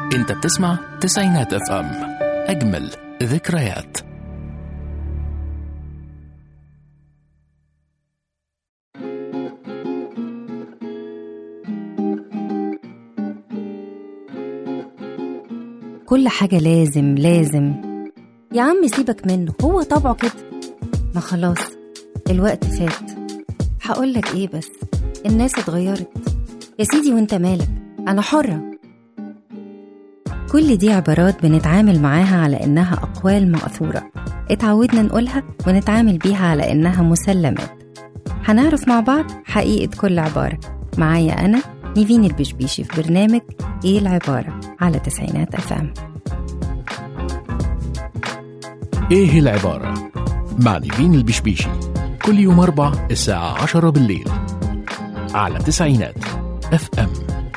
انت بتسمع تسعينات اف ام اجمل ذكريات كل حاجة لازم لازم يا عم سيبك منه هو طبعه كده ما خلاص الوقت فات هقولك ايه بس الناس اتغيرت يا سيدي وانت مالك انا حرة كل دي عبارات بنتعامل معاها على انها اقوال مأثورة اتعودنا نقولها ونتعامل بيها على انها مسلمات هنعرف مع بعض حقيقة كل عبارة معايا أنا نيفين البشبيشي في برنامج إيه العبارة على تسعينات أفام ايه العبارة مع نيفين البشبيشي كل يوم أربع الساعة عشرة بالليل على تسعينات اف ام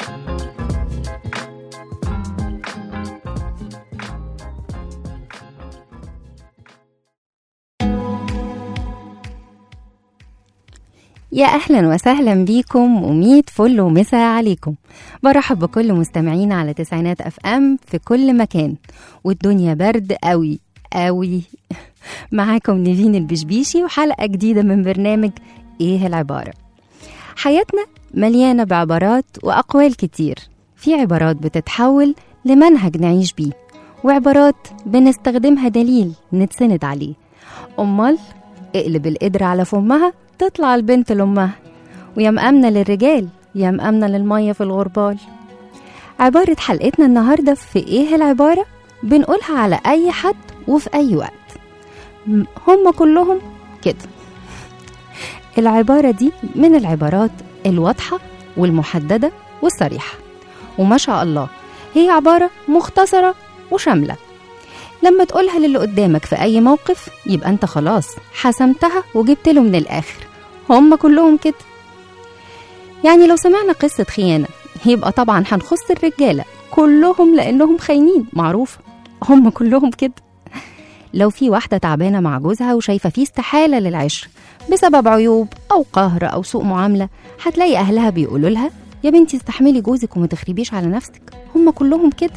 يا أهلا وسهلا بيكم وميت فل ومسا عليكم برحب بكل مستمعينا على تسعينات أف أم في كل مكان والدنيا برد قوي قوي معاكم نيفين البشبيشي وحلقة جديدة من برنامج إيه العبارة حياتنا مليانة بعبارات وأقوال كتير في عبارات بتتحول لمنهج نعيش بيه وعبارات بنستخدمها دليل نتسند عليه أمال اقلب القدر على فمها تطلع البنت لأمها ويا مأمنة للرجال يا مأمنة للمية في الغربال عبارة حلقتنا النهاردة في إيه العبارة بنقولها على أي حد وفي أي وقت م- هم كلهم كده العبارة دي من العبارات الواضحة والمحددة والصريحة وما شاء الله هي عبارة مختصرة وشاملة لما تقولها للي قدامك في أي موقف يبقى أنت خلاص حسمتها وجبت له من الآخر هم كلهم كده يعني لو سمعنا قصة خيانة يبقى طبعا هنخص الرجالة كلهم لأنهم خاينين معروفة هم كلهم كده لو في واحدة تعبانة مع جوزها وشايفة فيه استحالة للعشر بسبب عيوب أو قهر أو سوء معاملة هتلاقي أهلها بيقولوا لها يا بنتي استحملي جوزك وما تخربيش على نفسك هم كلهم كده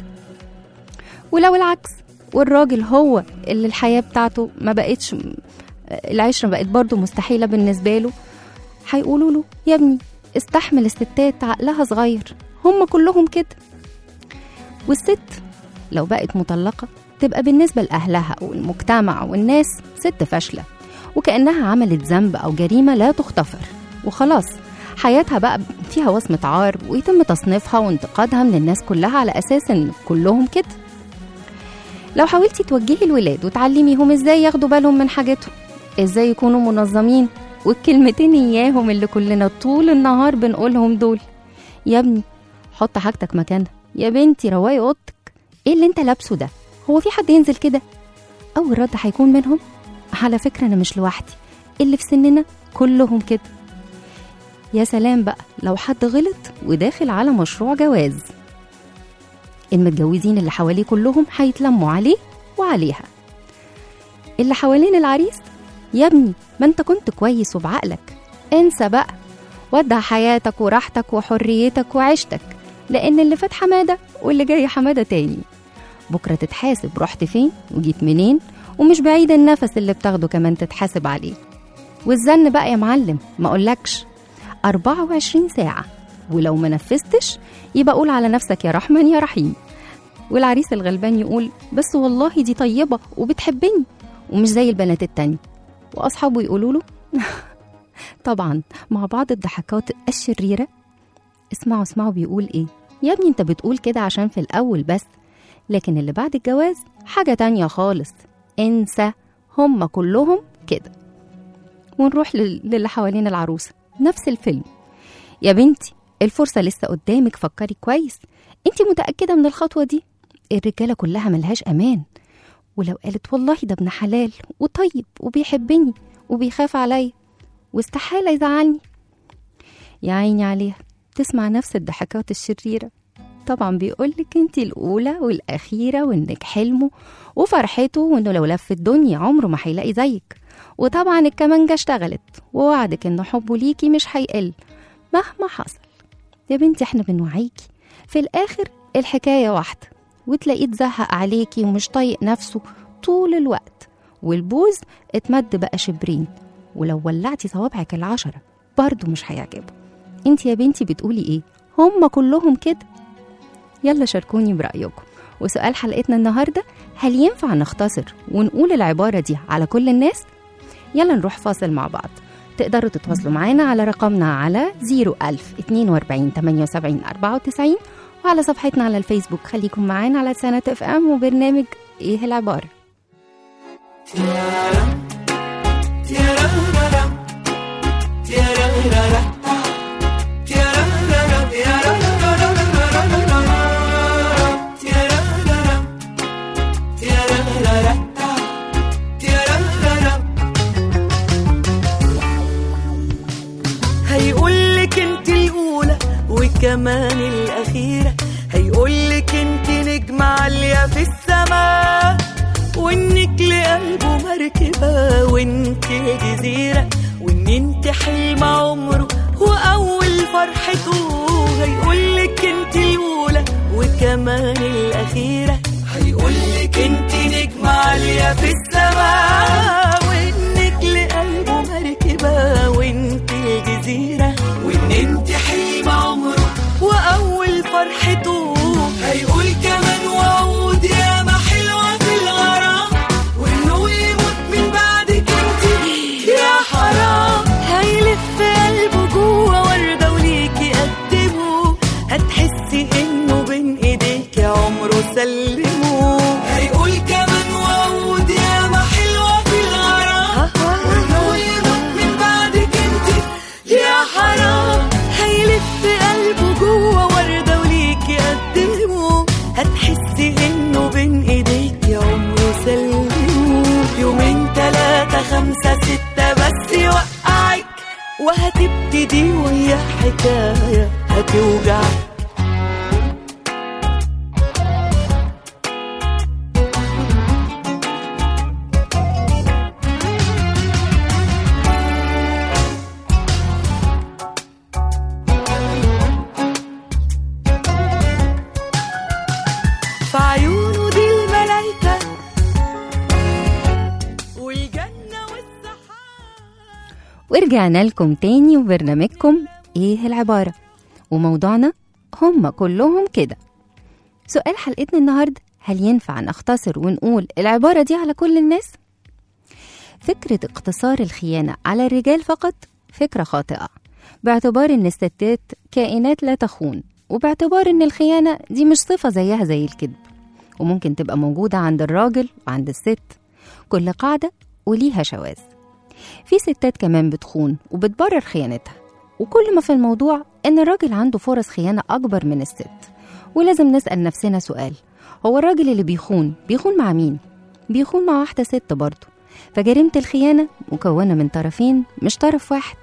ولو العكس والراجل هو اللي الحياة بتاعته ما بقتش العشرة بقت برضه مستحيلة بالنسبة له هيقولوا له يا ابني استحمل الستات عقلها صغير هم كلهم كده والست لو بقت مطلقة تبقى بالنسبة لأهلها والمجتمع والناس ست فاشلة وكأنها عملت ذنب أو جريمة لا تغتفر وخلاص حياتها بقى فيها وصمة عار ويتم تصنيفها وانتقادها من الناس كلها على أساس إن كلهم كده لو حاولتي توجهي الولاد وتعلميهم ازاي ياخدوا بالهم من حاجتهم ازاي يكونوا منظمين والكلمتين اياهم اللي كلنا طول النهار بنقولهم دول يا ابني حط حاجتك مكانها يا بنتي رواقي اوضتك ايه اللي انت لابسه ده هو في حد ينزل كده اول رد هيكون منهم على فكره انا مش لوحدي اللي في سننا كلهم كده يا سلام بقى لو حد غلط وداخل على مشروع جواز المتجوزين اللي حواليه كلهم هيتلموا عليه وعليها اللي حوالين العريس يا ابني ما انت كنت كويس وبعقلك انسى بقى ودع حياتك وراحتك وحريتك وعيشتك لان اللي فات حماده واللي جاي حماده تاني بكره تتحاسب رحت فين وجيت منين ومش بعيد النفس اللي بتاخده كمان تتحاسب عليه والزن بقى يا معلم ما اقولكش 24 ساعة ولو ما نفذتش يبقى قول على نفسك يا رحمن يا رحيم والعريس الغلبان يقول بس والله دي طيبة وبتحبني ومش زي البنات التانية وأصحابه يقولوا له طبعا مع بعض الضحكات الشريرة اسمعوا اسمعوا بيقول ايه يا ابني انت بتقول كده عشان في الأول بس لكن اللي بعد الجواز حاجة تانية خالص انسى هم كلهم كده ونروح لل- للي حوالين العروسة نفس الفيلم يا بنتي الفرصة لسه قدامك فكري كويس انت متأكدة من الخطوة دي الرجالة كلها ملهاش أمان ولو قالت والله ده ابن حلال وطيب وبيحبني وبيخاف عليا واستحالة يزعلني يا عيني عليها تسمع نفس الضحكات الشريرة طبعا بيقولك انت الأولى والأخيرة وإنك حلمه وفرحته وإنه لو لف الدنيا عمره ما هيلاقي زيك وطبعا الكمانجة اشتغلت ووعدك إن حبه ليكي مش هيقل مهما حصل يا بنتي احنا بنوعيكي في الآخر الحكاية واحدة وتلاقيه اتزهق عليكي ومش طايق نفسه طول الوقت والبوز اتمد بقى شبرين ولو ولعتي صوابعك العشرة برضه مش هيعجبه انت يا بنتي بتقولي ايه هم كلهم كده يلا شاركوني برأيكم وسؤال حلقتنا النهاردة هل ينفع نختصر ونقول العبارة دي على كل الناس؟ يلا نروح فاصل مع بعض تقدروا تتواصلوا معانا على رقمنا على 01000 42 78 94 وعلى صفحتنا على الفيسبوك خليكم معانا على سنة اف ام وبرنامج ايه العبارة هيقولك انت الاولى وكمان الاخيره هيقولك انت نجمه عاليه في السماء وانك لقلبه مركبه وانت جزيره وان انت حلم عمره واول فرحته هيقولك انت الاولى وكمان الاخيره هيقولك انت نجمه عاليه في السماء وانك لقلبه مركبه وانت الجزيره وان انت حلم عمره واول فرحته هيقول كمان وعود يا ما حلوه في الغرام وانه يموت من بعدك انت يا حرام هيلف قلبه جوه ورده وليكي قدمه هتحسي انه بين ايديك عمره سلمه هيقول كمان وعود يا ما حلوه في الغرام وانه يموت من بعدك انت يا حرام هيلف قلبه جوه ورده وليكي قدمه هتحسي انه بين ايديك عمره سلمه يومين تلاتة خمسة ستة بس يوقعك وهتبتدي وهي حكاية هتوجعك في عيونه دي الملايكة والجنة والسحاب ورجعنا لكم تاني وبرنامجكم ايه العبارة وموضوعنا هم كلهم كده سؤال حلقتنا النهاردة هل ينفع نختصر ونقول العبارة دي على كل الناس؟ فكرة اقتصار الخيانة على الرجال فقط فكرة خاطئة باعتبار ان الستات كائنات لا تخون وباعتبار ان الخيانة دي مش صفة زيها زي الكذب وممكن تبقى موجودة عند الراجل وعند الست كل قاعدة وليها شواذ في ستات كمان بتخون وبتبرر خيانتها وكل ما في الموضوع إن الراجل عنده فرص خيانة أكبر من الست ولازم نسأل نفسنا سؤال هو الراجل اللي بيخون بيخون مع مين؟ بيخون مع واحدة ست برضه فجريمة الخيانة مكونة من طرفين مش طرف واحد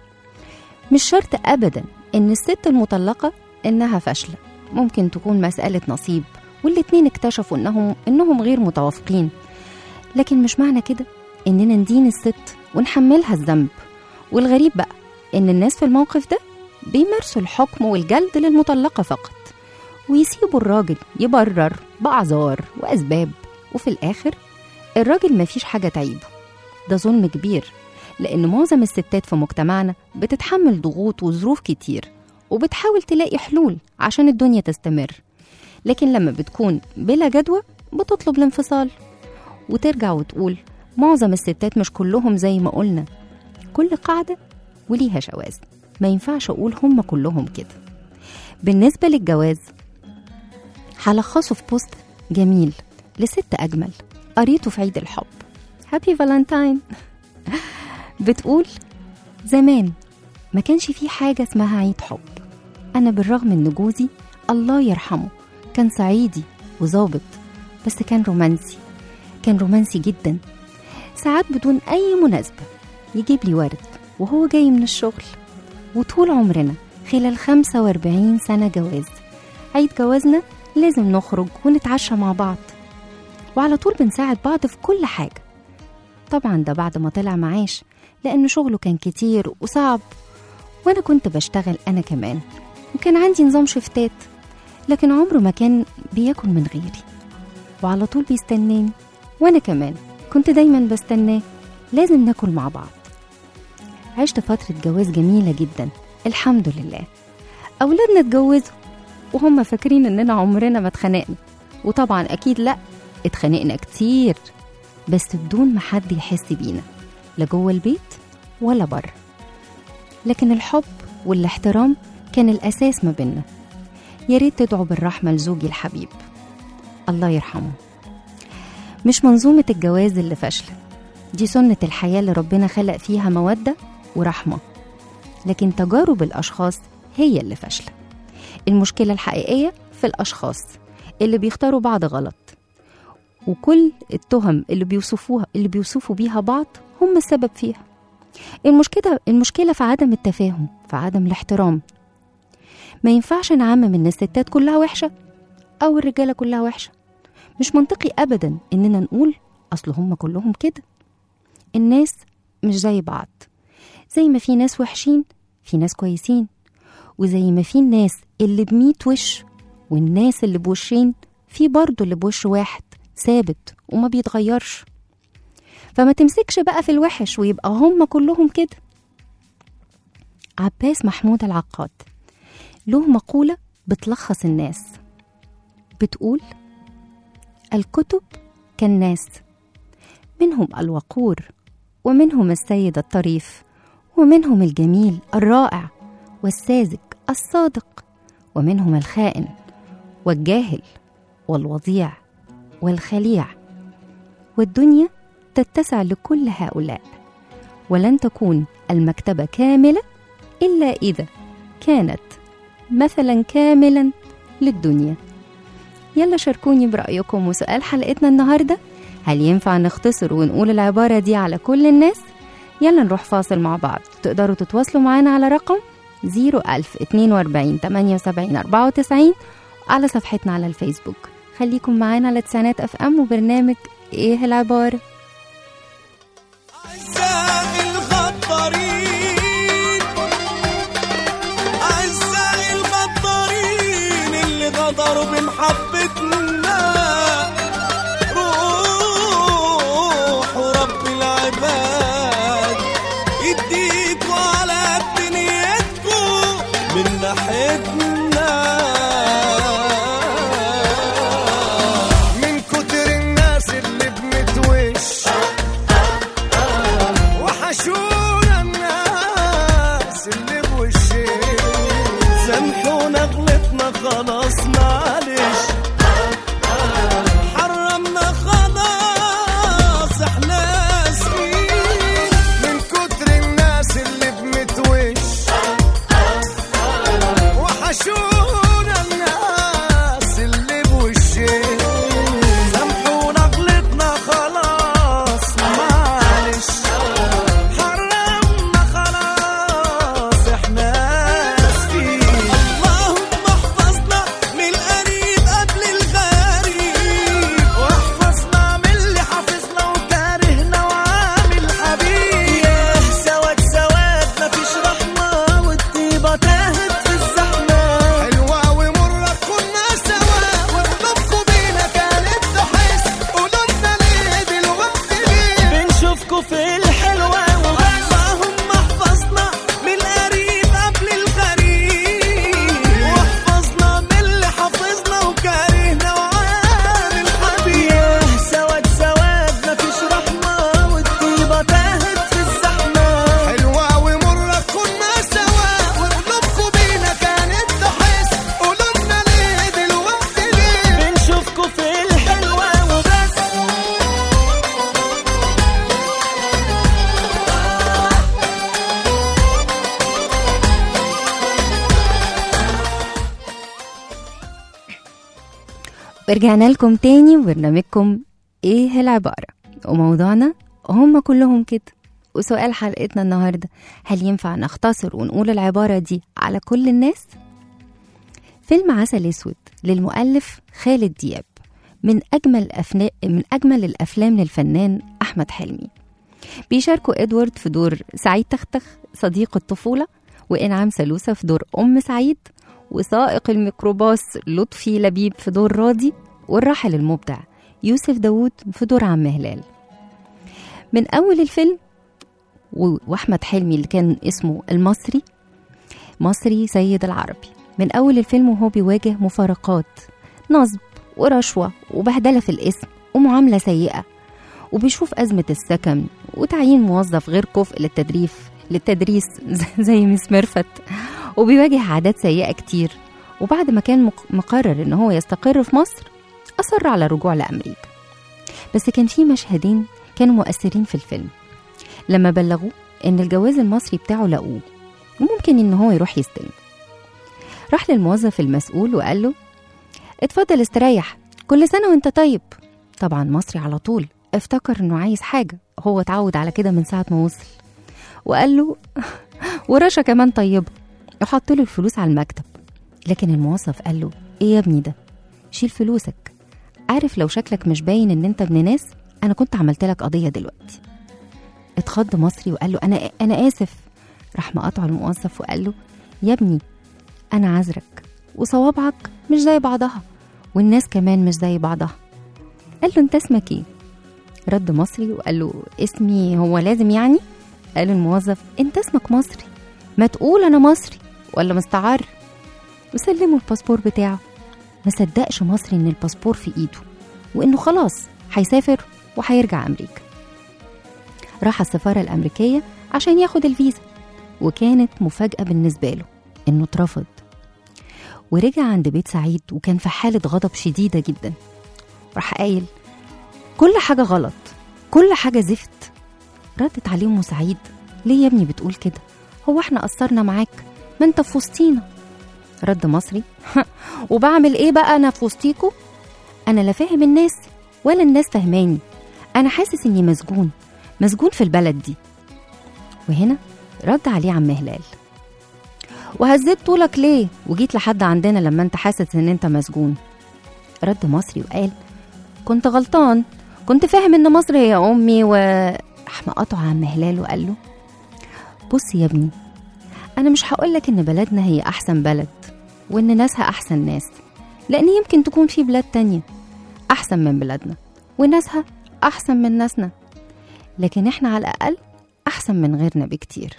مش شرط أبدا إن الست المطلقة إنها فاشلة ممكن تكون مسألة نصيب والاتنين اكتشفوا إنهم إنهم غير متوافقين لكن مش معنى كده إننا ندين الست ونحملها الذنب والغريب بقى إن الناس في الموقف ده بيمارسوا الحكم والجلد للمطلقة فقط ويسيبوا الراجل يبرر بأعذار وأسباب وفي الآخر الراجل مفيش حاجة تعيبه ده ظلم كبير لأن معظم الستات في مجتمعنا بتتحمل ضغوط وظروف كتير وبتحاول تلاقي حلول عشان الدنيا تستمر لكن لما بتكون بلا جدوى بتطلب الانفصال وترجع وتقول معظم الستات مش كلهم زي ما قلنا كل قاعدة وليها شواذ ما ينفعش أقول هم كلهم كده بالنسبة للجواز هلخصه في بوست جميل لست أجمل قريته في عيد الحب هابي فالنتاين بتقول زمان ما كانش في حاجة اسمها عيد حب أنا بالرغم إن جوزي الله يرحمه كان صعيدي وظابط بس كان رومانسي كان رومانسي جدا ساعات بدون أي مناسبة يجيب لي ورد وهو جاي من الشغل وطول عمرنا خلال 45 سنة جواز عيد جوازنا لازم نخرج ونتعشى مع بعض وعلى طول بنساعد بعض في كل حاجة طبعا ده بعد ما طلع معاش لأن شغله كان كتير وصعب وأنا كنت بشتغل أنا كمان وكان عندي نظام شفتات لكن عمره ما كان بياكل من غيري وعلى طول بيستناني وأنا كمان كنت دايما بستناه لازم ناكل مع بعض عشت فترة جواز جميلة جدا الحمد لله أولادنا اتجوزوا وهم فاكرين إننا عمرنا ما اتخانقنا وطبعا أكيد لأ اتخانقنا كتير بس بدون ما حد يحس بينا لا جوه البيت ولا بره لكن الحب والاحترام كان الأساس ما بينا يا ريت تدعوا بالرحمة لزوجي الحبيب الله يرحمه مش منظومة الجواز اللي فاشلة دي سنة الحياة اللي ربنا خلق فيها مودة ورحمة لكن تجارب الأشخاص هي اللي فاشلة المشكلة الحقيقية في الأشخاص اللي بيختاروا بعض غلط وكل التهم اللي بيوصفوها اللي بيوصفوا بيها بعض هم السبب فيها المشكلة المشكلة في عدم التفاهم في عدم الاحترام ما ينفعش نعمم ان الستات كلها وحشة او الرجالة كلها وحشة مش منطقي ابدا اننا نقول اصل هم كلهم كده الناس مش زي بعض زي ما في ناس وحشين في ناس كويسين وزي ما في الناس اللي بميت وش والناس اللي بوشين في برضه اللي بوش واحد ثابت وما بيتغيرش فما تمسكش بقى في الوحش ويبقى هم كلهم كده عباس محمود العقاد له مقولة بتلخص الناس بتقول الكتب كالناس منهم الوقور ومنهم السيد الطريف ومنهم الجميل الرائع والساذج الصادق ومنهم الخائن والجاهل والوضيع والخليع والدنيا تتسع لكل هؤلاء ولن تكون المكتبه كامله الا اذا كانت مثلا كاملا للدنيا يلا شاركوني برأيكم وسؤال حلقتنا النهاردة هل ينفع نختصر ونقول العبارة دي على كل الناس؟ يلا نروح فاصل مع بعض تقدروا تتواصلوا معانا على رقم 01042 78 94 على صفحتنا على الفيسبوك خليكم معانا على تسعينات اف ام وبرنامج ايه العبارة أعزائي الغدارين أعزائي الغدارين اللي غدروا بمحبتنا روحوا رب العباد يديكوا على دنيتكوا من ناحيتنا من كتر الناس اللي بنتوش وحشونا الناس اللي بوشين سامحونا غلطنا خلاص معلش حرمنا خلاص احنا اسفين من كتر الناس اللي بنتوش وحشونا الناس اللي بوشين سامحونا غلطنا خلاص معلش حرمنا خلاص احنا اسفين اللهم احفظنا من القريب قبل الغريب واحفظنا من اللي حافظنا وكارهنا وعامل حبيب ياه سواد سواد مفيش رحمة والطيبة تاهت في الزحمة حلوة ومرة كنا سوا وقلوبكم بينا كانت تحس قولوا لنا ليه دلوقتي ليه بنشوفكوا في الحلوة اللهم احفظنا من القريب قبل الغريب واحفظنا من اللي حافظنا وكارهنا وعامل حبيب ياه سواد سواد مفيش رحمة والطيبة تاهت في الزحمة حلوة ومرة كنا سوا وقلوبكم بينا كانت تحس قولوا لنا ليه دلوقتي ليه بنشوفكوا في الحلوة وبس ورجعنا لكم تاني وبرنامجكم ايه العبارة وموضوعنا هم كلهم كده وسؤال حلقتنا النهاردة هل ينفع نختصر ونقول العبارة دي على كل الناس؟ فيلم عسل اسود للمؤلف خالد دياب من اجمل أفنا... من اجمل الافلام للفنان احمد حلمي بيشاركوا ادوارد في دور سعيد تختخ صديق الطفولة وانعام سلوسة في دور ام سعيد وسائق الميكروباص لطفي لبيب في دور راضي والراحل المبدع يوسف داوود في دور عم هلال من أول الفيلم و- وأحمد حلمي اللي كان اسمه المصري مصري سيد العربي من أول الفيلم وهو بيواجه مفارقات نصب ورشوة وبهدلة في الاسم ومعاملة سيئة وبيشوف أزمة السكن وتعيين موظف غير كفء للتدريف للتدريس زي مس ميرفت وبيواجه عادات سيئة كتير وبعد ما كان مق- مقرر إن هو يستقر في مصر أصر على الرجوع لأمريكا بس كان في مشهدين كانوا مؤثرين في الفيلم لما بلغوه إن الجواز المصري بتاعه لقوه وممكن إن هو يروح يستلم راح للموظف المسؤول وقال له اتفضل استريح كل سنة وانت طيب طبعا مصري على طول افتكر انه عايز حاجة هو اتعود على كده من ساعة ما وصل وقال له ورشا كمان طيبة وحط له الفلوس على المكتب لكن الموظف قال له ايه يا ابني ده شيل فلوسك عارف لو شكلك مش باين ان انت ابن ناس انا كنت عملت لك قضية دلوقتي اتخض مصري وقال له انا انا اسف راح مقاطعه الموظف وقال له يا ابني انا عذرك وصوابعك مش زي بعضها والناس كمان مش زي بعضها قال له انت اسمك ايه رد مصري وقال له اسمي هو لازم يعني قال الموظف انت اسمك مصري ما تقول انا مصري ولا مستعر وسلمه الباسبور بتاعه ما صدقش مصري ان الباسبور في ايده وانه خلاص هيسافر وهيرجع امريكا راح السفارة الأمريكية عشان ياخد الفيزا وكانت مفاجأة بالنسبة له إنه اترفض ورجع عند بيت سعيد وكان في حالة غضب شديدة جدا راح قايل كل حاجة غلط كل حاجة زفت ردت عليه أم سعيد ليه يا ابني بتقول كده هو احنا قصرنا معاك ما انت في وسطينا رد مصري وبعمل ايه بقى انا في وسطيكوا انا لا فاهم الناس ولا الناس فهماني انا حاسس اني مسجون مسجون في البلد دي وهنا رد عليه عم هلال وهزيت طولك ليه وجيت لحد عندنا لما انت حاسس ان انت مسجون رد مصري وقال كنت غلطان كنت فاهم ان مصر هي امي و راح قطعه عم هلال وقال له بص يا ابني انا مش هقولك ان بلدنا هي احسن بلد وان ناسها احسن ناس لان يمكن تكون في بلاد تانية احسن من بلادنا وناسها احسن من ناسنا لكن احنا على الاقل احسن من غيرنا بكتير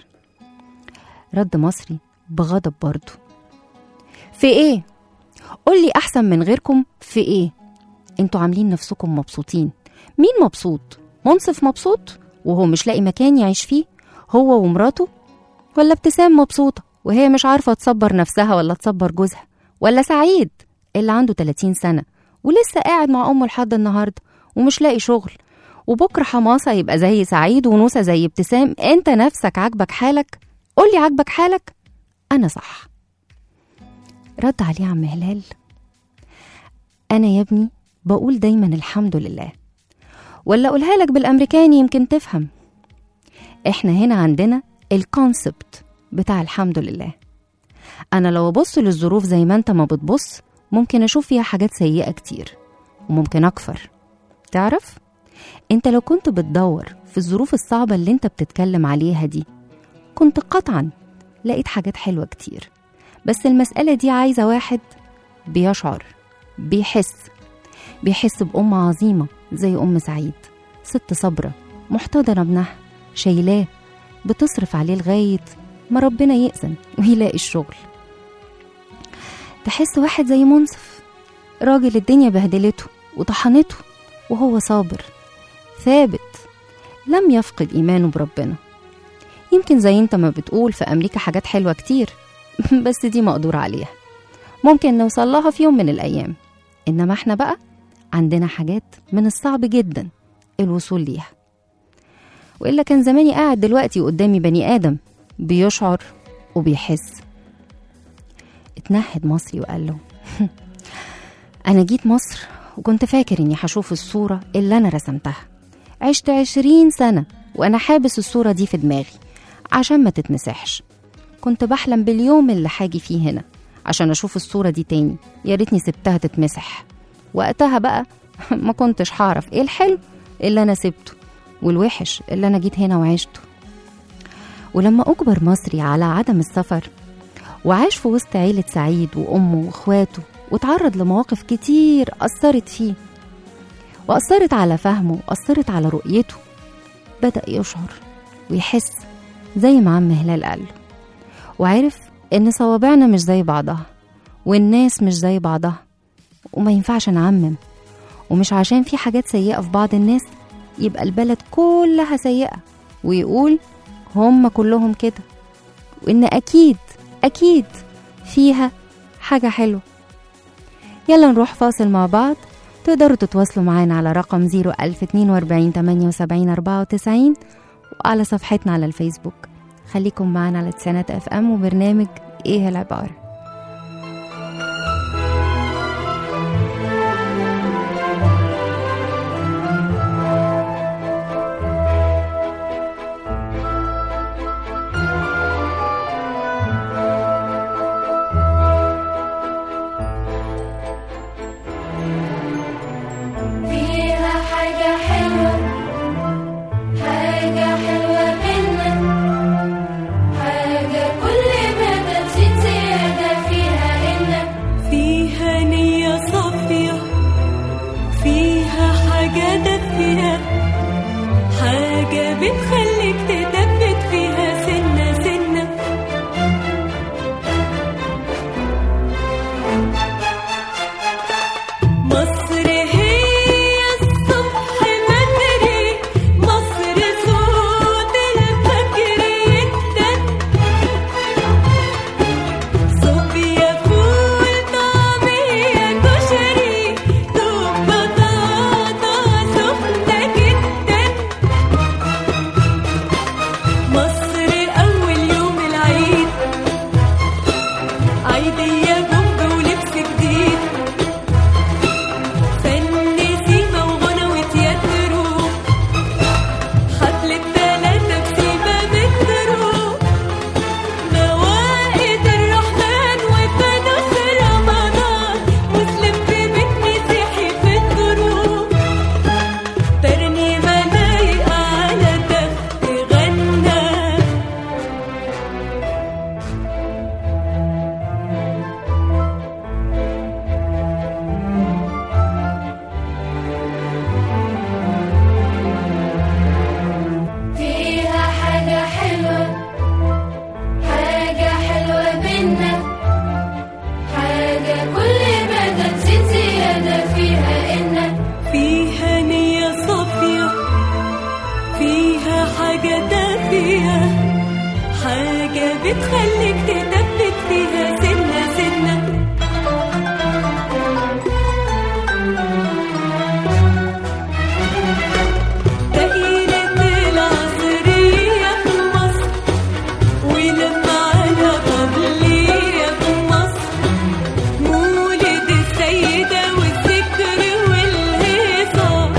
رد مصري بغضب برضه في ايه قولي احسن من غيركم في ايه انتوا عاملين نفسكم مبسوطين مين مبسوط منصف مبسوط وهو مش لاقي مكان يعيش فيه هو ومراته ولا ابتسام مبسوطة وهي مش عارفة تصبر نفسها ولا تصبر جوزها ولا سعيد اللي عنده 30 سنة ولسه قاعد مع أمه لحد النهاردة ومش لاقي شغل وبكرة حماسة يبقى زي سعيد ونوسة زي ابتسام انت نفسك عاجبك حالك قولي عاجبك حالك أنا صح رد عليه عم هلال أنا يا ابني بقول دايما الحمد لله ولا أقولها لك بالأمريكاني يمكن تفهم إحنا هنا عندنا الكونسبت بتاع الحمد لله أنا لو أبص للظروف زي ما أنت ما بتبص ممكن أشوف فيها حاجات سيئة كتير وممكن أكفر تعرف؟ أنت لو كنت بتدور في الظروف الصعبة اللي أنت بتتكلم عليها دي كنت قطعا لقيت حاجات حلوة كتير بس المسألة دي عايزة واحد بيشعر بيحس بيحس بأم عظيمة زي أم سعيد ست صبرة محتضنة ابنها شايلاه بتصرف عليه لغاية ما ربنا يأذن ويلاقي الشغل تحس واحد زي منصف راجل الدنيا بهدلته وطحنته وهو صابر ثابت لم يفقد إيمانه بربنا يمكن زي انت ما بتقول في أمريكا حاجات حلوة كتير بس دي مقدور عليها ممكن نوصل لها في يوم من الأيام إنما احنا بقى عندنا حاجات من الصعب جدا الوصول ليها وإلا كان زماني قاعد دلوقتي قدامي بني آدم بيشعر وبيحس اتنهد مصري وقال له أنا جيت مصر وكنت فاكر إني هشوف الصورة اللي أنا رسمتها عشت عشرين سنة وأنا حابس الصورة دي في دماغي عشان ما تتمسحش كنت بحلم باليوم اللي حاجي فيه هنا عشان أشوف الصورة دي تاني يا ريتني سبتها تتمسح وقتها بقى ما كنتش هعرف ايه الحلو اللي أنا سبته والوحش اللي أنا جيت هنا وعشته ولما أجبر مصري على عدم السفر وعاش في وسط عيلة سعيد وأمه وإخواته وتعرض لمواقف كتير أثرت فيه وأثرت على فهمه وأثرت على رؤيته بدأ يشعر ويحس زي ما عم هلال قال له وعرف إن صوابعنا مش زي بعضها والناس مش زي بعضها وما ينفعش نعمم ومش عشان في حاجات سيئة في بعض الناس يبقى البلد كلها سيئة ويقول هم كلهم كده وإن أكيد أكيد فيها حاجة حلوة يلا نروح فاصل مع بعض تقدروا تتواصلوا معانا على رقم 01042 78 94 وعلى صفحتنا على الفيسبوك خليكم معانا على تسعينات اف ام وبرنامج ايه العبارة فيها حاجة حلوة حاجة حلوة منا حاجة كل ما تزيد زيادة فيها إن فيها نية صافية فيها حاجة دافية حاجة بتخليك تثبت فيها سنة سنة مصر هي الصبح بدري مصر صوت الفجر يدن صوبيا فول طعمية كشري دوب بطاطا سخنة جدا مصر أول يوم العيد عيدية بومب ولبس جديد فن سيما وغنى وتياترو حفلة تلاتة بسيما مترو موائد الرحمن وفانوس رمضان مسلم في بيت مسيحي في الدروب ترنيمة لايقة على تخت غنى فيها حاجة حلوة حاجة حلوة بينا حاجة كل ما تزيد زيادة فيها إن فيها نية صافية فيها حاجة دافية حاجة بتخليك تثبت فيها سنة سنة دقيقة العصرية في مصر ولما على قبلية في مصر مولد السيدة والذكر والهيصة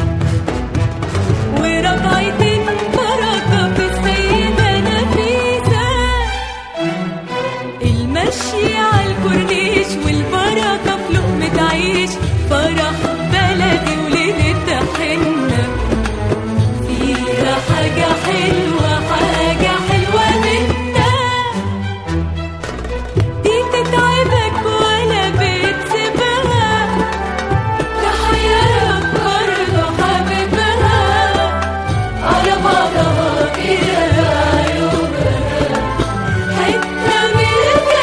وركعتين بركة في السيدة نفيسة المشي على الكورنيش والبركة في لقمة عيش فرح بلدي وليلة حنة فيها حاجة حلوة حاجة حلوة منا دي تتعبك ولا بتسيبها تحيرك برضه حبيبها على بعضها كده عيوبها حتة من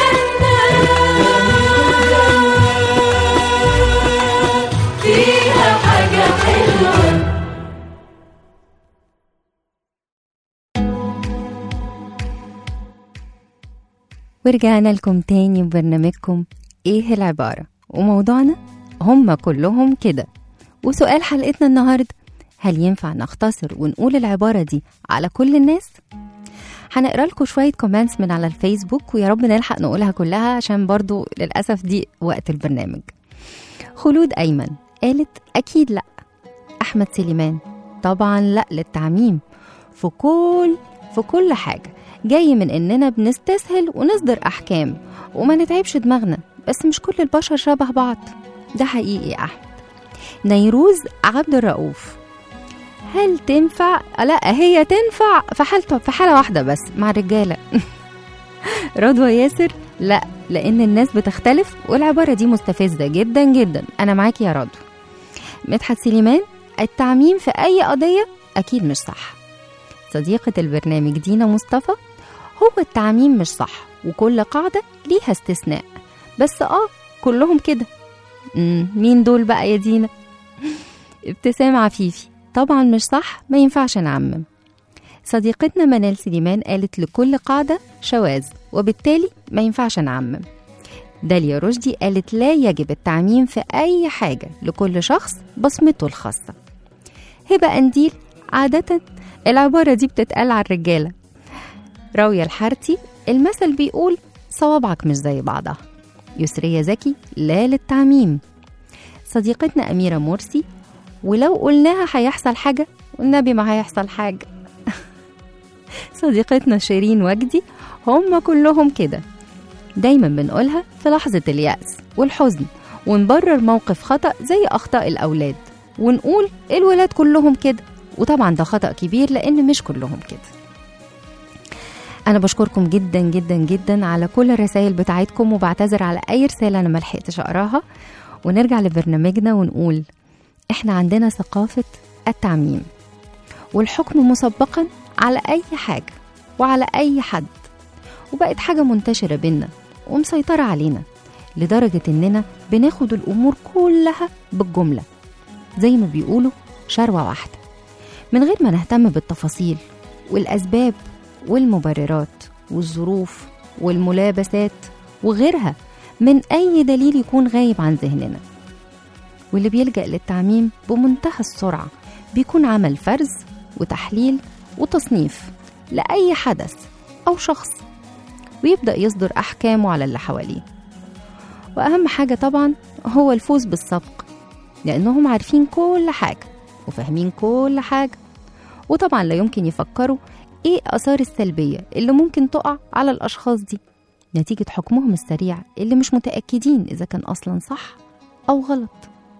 الجنة فيها حاجة حلوة ورجعنا لكم تاني ببرنامجكم ايه العبارة وموضوعنا هم كلهم كده وسؤال حلقتنا النهاردة هل ينفع نختصر ونقول العبارة دي على كل الناس؟ هنقرا لكم شوية كومنتس من على الفيسبوك ويا رب نلحق نقولها كلها عشان برضو للأسف دي وقت البرنامج خلود أيمن قالت أكيد لأ أحمد سليمان طبعا لأ للتعميم في كل في كل حاجة جاي من إننا بنستسهل ونصدر أحكام وما نتعبش دماغنا بس مش كل البشر شبه بعض ده حقيقي يا أحمد نيروز عبد الرؤوف هل تنفع لا هي تنفع في حالة في حالة واحدة بس مع الرجالة رضوى ياسر لا لان الناس بتختلف والعباره دي مستفزه جدا جدا انا معاكي يا رضوى مدحت سليمان التعميم في اي قضيه اكيد مش صح صديقه البرنامج دينا مصطفى هو التعميم مش صح وكل قاعده ليها استثناء بس اه كلهم كده مم، مين دول بقى يا دينا ابتسام عفيفي طبعا مش صح ما ينفعش نعمم صديقتنا منال سليمان قالت لكل قاعدة شواذ وبالتالي ما ينفعش نعمم داليا رشدي قالت لا يجب التعميم في أي حاجة لكل شخص بصمته الخاصة هبة قنديل عادة العبارة دي بتتقال على الرجالة راوية الحارتي المثل بيقول صوابعك مش زي بعضها يسرية زكي لا للتعميم صديقتنا أميرة مرسي ولو قلناها هيحصل حاجة والنبي ما هيحصل حاجة صديقتنا شيرين وجدي هم كلهم كده دايما بنقولها في لحظة اليأس والحزن ونبرر موقف خطأ زي أخطاء الأولاد ونقول الولاد كلهم كده وطبعا ده خطأ كبير لأن مش كلهم كده أنا بشكركم جدا جدا جدا على كل الرسائل بتاعتكم وبعتذر على أي رسالة أنا ملحقتش أقراها ونرجع لبرنامجنا ونقول إحنا عندنا ثقافة التعميم والحكم مسبقا على أي حاجة وعلى أي حد وبقت حاجة منتشرة بينا ومسيطرة علينا لدرجة إننا بناخد الأمور كلها بالجملة زي ما بيقولوا شروة واحدة من غير ما نهتم بالتفاصيل والأسباب والمبررات والظروف والملابسات وغيرها من أي دليل يكون غايب عن ذهننا واللي بيلجأ للتعميم بمنتهى السرعة بيكون عمل فرز وتحليل وتصنيف لأي حدث أو شخص ويبدأ يصدر أحكامه على اللي حواليه وأهم حاجة طبعا هو الفوز بالسبق لأنهم عارفين كل حاجة وفاهمين كل حاجة وطبعا لا يمكن يفكروا إيه آثار السلبية اللي ممكن تقع على الأشخاص دي نتيجة حكمهم السريع اللي مش متأكدين إذا كان أصلا صح أو غلط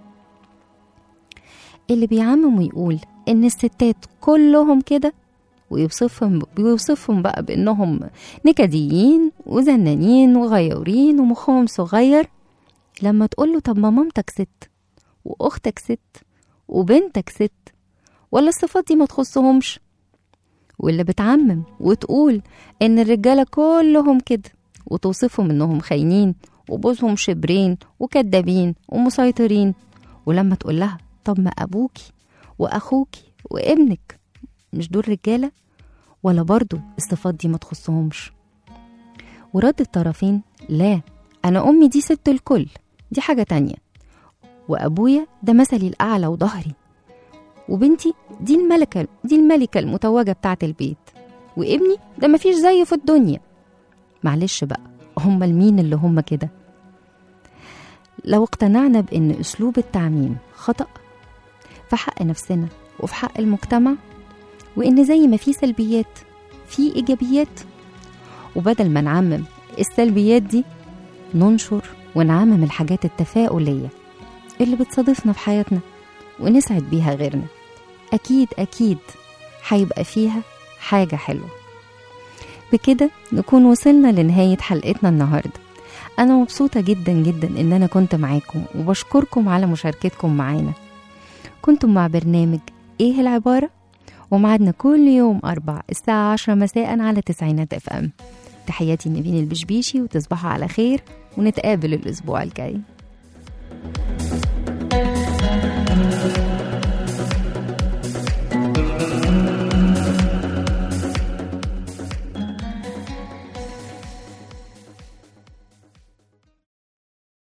اللي بيعمم ويقول إن الستات كلهم كده ويوصفهم بيوصفهم بقى بانهم نكديين وزنانين وغيورين ومخهم صغير لما تقول له طب ما مامتك ست واختك ست وبنتك ست ولا الصفات دي ما تخصهمش واللي بتعمم وتقول ان الرجاله كلهم كده وتوصفهم انهم خاينين وبوزهم شبرين وكدابين ومسيطرين ولما تقول لها طب ما ابوكي واخوكي وابنك مش دول رجالة ولا برضو الصفات دي ما تخصهمش ورد الطرفين لا أنا أمي دي ست الكل دي حاجة تانية وأبويا ده مثلي الأعلى وظهري وبنتي دي الملكة دي الملكة المتوجة بتاعة البيت وابني ده مفيش زيه في الدنيا معلش بقى هم المين اللي هم كده لو اقتنعنا بأن أسلوب التعميم خطأ في حق نفسنا وفي حق المجتمع وإن زي ما في سلبيات في إيجابيات وبدل ما نعمم السلبيات دي ننشر ونعمم الحاجات التفاؤلية اللي بتصادفنا في حياتنا ونسعد بيها غيرنا أكيد أكيد هيبقى فيها حاجة حلوة بكده نكون وصلنا لنهاية حلقتنا النهاردة أنا مبسوطة جدا جدا إن أنا كنت معاكم وبشكركم على مشاركتكم معانا كنتم مع برنامج إيه العبارة ومعادنا كل يوم أربع الساعة عشرة مساء على تسعينات اف ام تحياتي نبيل البشبيشي وتصبحوا على خير ونتقابل الأسبوع الجاي